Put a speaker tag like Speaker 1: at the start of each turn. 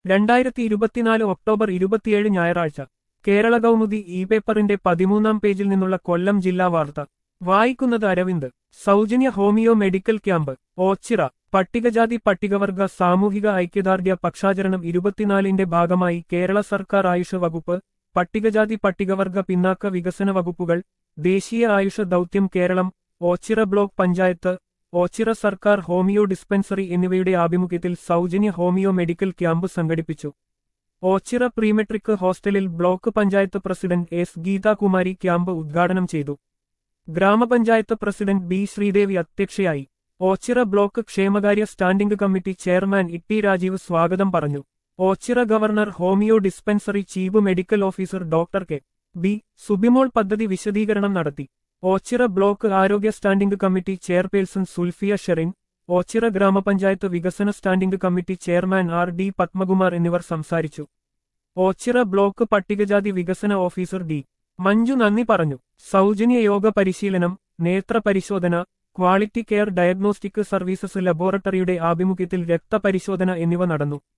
Speaker 1: രണ്ടായിരത്തി ഇരുപത്തിനാല് ഒക്ടോബർ ഇരുപത്തിയേഴ് ഞായറാഴ്ച കേരള കൗമുദി ഇ പേപ്പറിന്റെ പതിമൂന്നാം പേജിൽ നിന്നുള്ള കൊല്ലം ജില്ലാ വാർത്ത വായിക്കുന്നത് അരവിന്ദ് സൗജന്യ ഹോമിയോ മെഡിക്കൽ ക്യാമ്പ് ഓച്ചിറ പട്ടികജാതി പട്ടികവർഗ സാമൂഹിക ഐക്യദാർഢ്യ പക്ഷാചരണം ഇരുപത്തിനാലിന്റെ ഭാഗമായി കേരള സർക്കാർ ആയുഷ വകുപ്പ് പട്ടികജാതി പട്ടികവർഗ പിന്നാക്ക വികസന വകുപ്പുകൾ ദേശീയ ആയുഷ ദൗത്യം കേരളം ഓച്ചിറ ബ്ലോക്ക് പഞ്ചായത്ത് ഓച്ചിറ സർക്കാർ ഹോമിയോ ഡിസ്പെൻസറി എന്നിവയുടെ ആഭിമുഖ്യത്തിൽ സൗജന്യ ഹോമിയോ മെഡിക്കൽ ക്യാമ്പ് സംഘടിപ്പിച്ചു ഓച്ചിറ പ്രീമെട്രിക് ഹോസ്റ്റലിൽ block panchayat president S Geethakumari camp ഉദ്ഘാടനം ചെയ്തു ഗ്രാമപഞ്ചായത്ത് പ്രസിഡന്റ് ബി ശ്രീദേവി അധ്യക്ഷയായി ഓച്ചിറ ബ്ലോക്ക് ക്ഷേമകാര്യ standing committee chairman Itty Rajeev സ്വാഗതം പറഞ്ഞു Oachira government homeo dispensary chief medical officer doctor K B Subimol പദ്ധതി വിശദീകരണം നടത്തി ഓച്ചിറ ബ്ലോക്ക് ആരോഗ്യ standing committee chairperson Sulfiya Sherin Oachira ഗ്രാമപഞ്ചായത്ത് വികസന standing committee chairman R D Padmakumar എന്നിവർ സംസാരിച്ചു ഓച്ചിറ ബ്ലോക്ക് പട്ടികജാതി വികസന ഓഫീസർ ഡി മഞ്ജു നന്ദി പറഞ്ഞു സൗജന്യ യോഗ പരിശീലനം നേത്ര പരിശോധന ക്വാളിറ്റി കെയർ ഡയഗ്നോസ്റ്റിക് സർവീസസ് ലബോറട്ടറിയുടെ ആഭിമുഖ്യത്തിൽ രക്തപരിശോധന എന്നിവ നടന്നു